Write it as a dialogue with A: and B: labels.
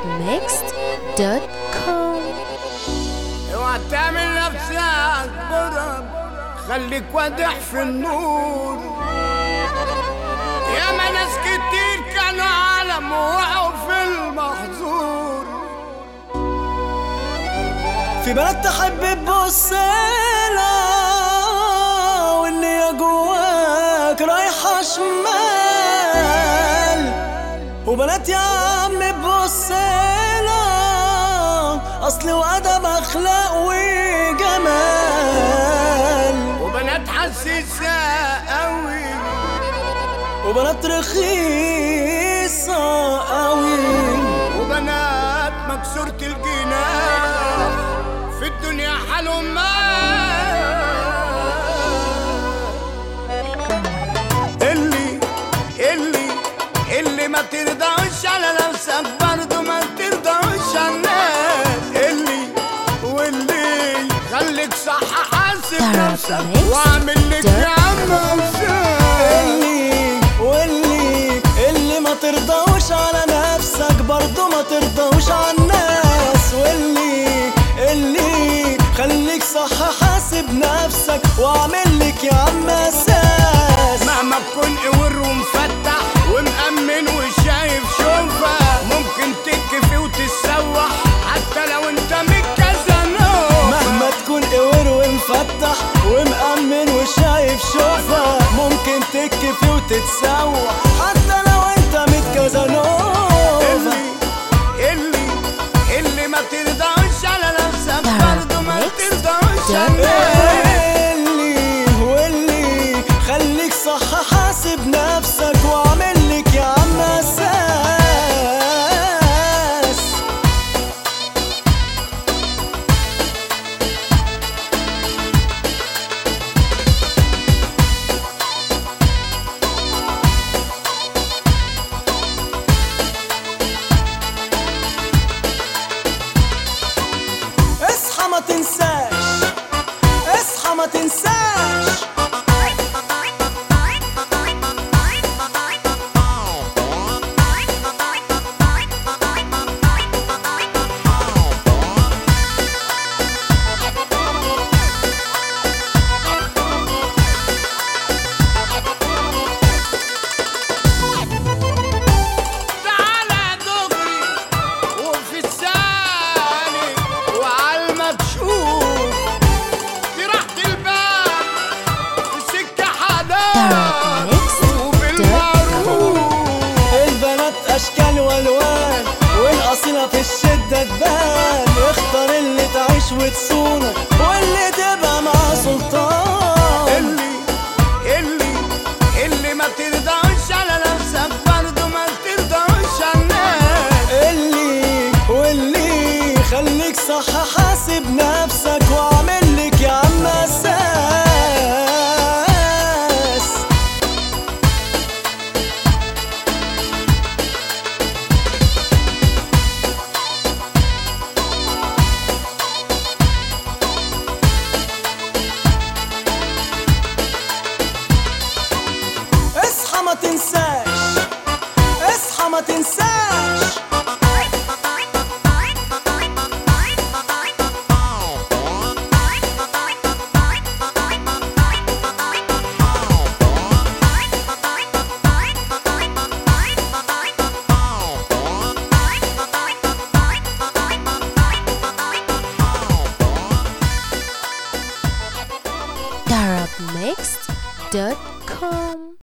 A: arabmixed.com
B: اوعى تعمل نفسك برم خليك واضح في النور يا ما ناس كتير كانوا عالم وقعوا في المحظور
C: في بنات تحب تبص لها واللي جواك رايحة شمال وبنات يا عم تبص لها أصل وأدب أخلاق وجمال
B: وبنات حساسة قوي
C: وبنات رخيصة قوي
B: وبنات مكسورة الجناح في الدنيا حالهم ما اللي اللي اللي ما ترضاش على نفسك برضه ما ترضاش على الناس اللي واللي خليك صح حاسب نفسك واعمل لك يا عم أوساس.
C: اللي واللي اللي ما ترضوش على نفسك برضو ما ترضوش على الناس واللي اللي خليك صح حاسب نفسك واعمل لك يا عم اساس
B: مهما تكون قور ومفتح ومأمن وشايف شوفة ممكن تكفي وتتسوح حتى لو انت متكزنوف
C: مهما تكون قور ومفتح ومأمن وشايف شوفة ممكن تكفي وتتسوح حتى لو انت متكزنوفة
B: اللي اللي اللي ما ترضاش على نفسك برضه ما ترضاش على الناس
C: اللي واللي خليك صح حاسب نفسك واعمل لك يا عم اساس اصحى ما تنساش اصحى ما تنساش
B: تعالى دغري وفي الثاني وعلى المكشوف دي راحة البال في سكة حداد وبالمعروف
C: البنات اشكال والوان والاصيله في الشده تبان اختار اللي تعيش وتصونك واللي تبقى مع سلطان
B: اللي اللي اللي ما ترضاش على نفسك برضه ما ترضاش على الناس
C: اللي واللي خليك صح حاسب نفسك واعمل لك يا عم اساس اصحى ما تنساش اصحى ما تنساش
A: arabmixed.com